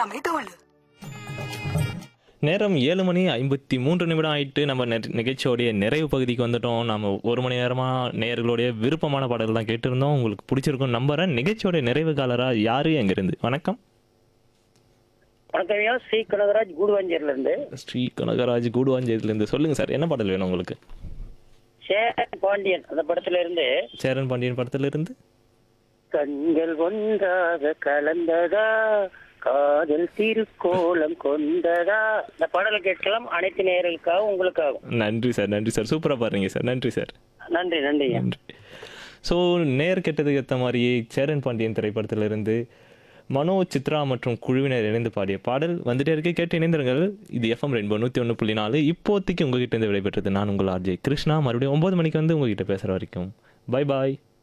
எல்லாமே தோல் நேரம் ஏழு மணி ஐம்பத்தி மூன்று நிமிடம் ஆயிட்டு நம்ம நெ- நிகழ்ச்சியோடைய நிறைவு பகுதிக்கு வந்துட்டோம் நம்ம ஒரு மணி நேரமாக நேயர்களுடைய விருப்பமான பாடல்கள் தான் கேட்டிருந்தோம் உங்களுக்கு பிடிச்சிருக்கும் நம்புறேன் நிகழ்ச்சியோடைய நிறைவு காலரா யாரு எங்கிருந்து வணக்கம் வணக்கம் ஐயா ஸ்ரீ கனகராஜ் கூடுவாஞ்சேரில இருந்து ஸ்ரீ கனகராஜ் கூடுவாஞ்சேரியிலேருந்து சொல்லுங்க சார் என்ன பாடல் வேணும் உங்களுக்கு சேரன் பாண்டியன் அந்த படத்துல இருந்து சேரன் பாண்டியன் படத்திலிருந்து கண்கள் ஒன்றாக கலந்ததா காதல் திருக்கோலம் கொண்டதா இந்த பாடலை கேட்கலாம் அனைத்து நேயர்களுக்காக உங்களுக்காகவும் நன்றி சார் நன்றி சார் சூப்பராக பாருங்க சார் நன்றி சார் நன்றி நன்றி ஐயா நன்றி ஸோ நேர் கெட்டதுக்கு ஏற்ற மாதிரியே சேரன் பாண்டியன் திரைப்படத்திலிருந்து மனோ சித்ரா மற்றும் குழுவினர் இணைந்து பாடிய பாடல் வந்துட்டே இருக்கு கேட்டு இணைந்திருங்கள் இது எஃப்எம் ரெயின்போ நூற்றி ஒன்று புள்ளி நாலு இப்போதைக்கு உங்ககிட்ட இருந்து விடைபெற்றது நான் உங்கள் ஆர்ஜே கிருஷ்ணா மறுபடியும் ஒன்பது மணிக்கு வந்து உங்ககிட்ட பேசுகிற வரைக்கும் பை பாய்